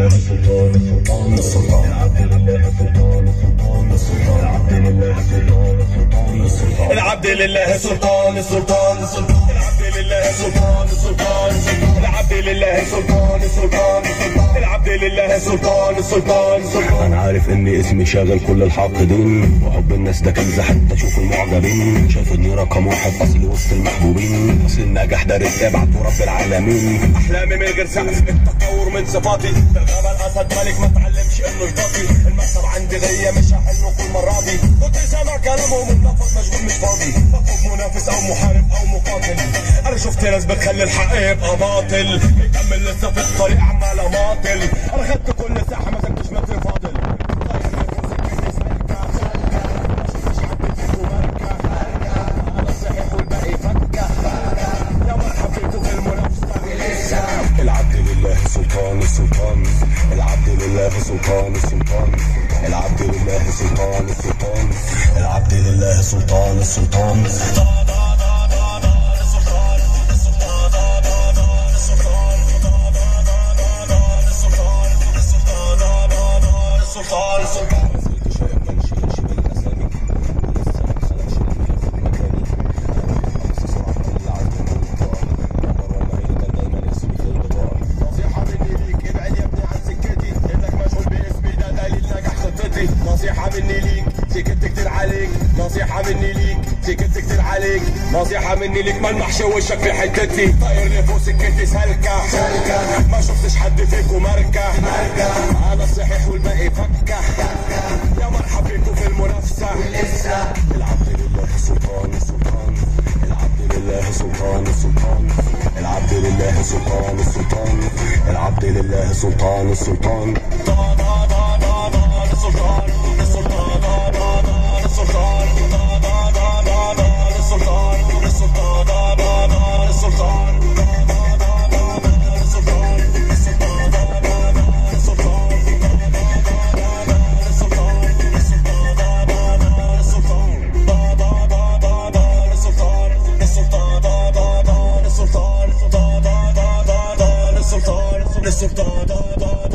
لله سلطان السلطان السلطان العبد لله سلطان السلطان السلطان العبد لله سلطان السلطان السلطان العبد لله سلطان السلطان السلطان العبد لله سلطان السلطان العبد لله سلطان السلطان العبد لله سلطان السلطان السلطان انا عارف اني اسمي شاغل كل الحاقدين وحب الناس ده كنز حتى اشوف المعجبين شايف اني رقم واحد اصلي وسط المحبوبين اصل النجاح ده رزق ابعته رب العالمين احلامي من غير سقف التطور من صفاتي بالغابه الاسد ملك ما اتعلمش انه يطاطي المكسب عندي غيه مش هحله كل مره دي كنت سامع كلامهم منفض مشغول مش فاضي بطلب منافس او محارب او مقاتل انا شفت ناس بتخلي الحق يبقى باطل مكمل لسه في الطريق عمال اماطل انا خدت كل ساحه ما سبتش متر فاضل العبد لله سلطان السلطان العبد لله سلطان السلطان العبد لله سلطان السلطان العبد لله سلطان السلطان السلطان السلطان نصيحة مني ليك ابعد يا ابني عن سكتي انك مشغول باسمي ده دليل نجاح خطتي نصيحة مني ليك سكت كتير عليك نصيحة مني ليك سكت كتير عليك نصيحة مني ليك ملمحش وشك في حتتي طاير لي فوق سكتي سالكة سالكة ما شفتش حد فيكم ماركة ماركة انا الصحيح والباقي فكة يا مرحب بيكم في المنافسة ولسه العبد لله سلطان السلطان العبد لله سلطان السلطان العبد لله سلطان السلطان العبد لله سلطان السلطان السلطان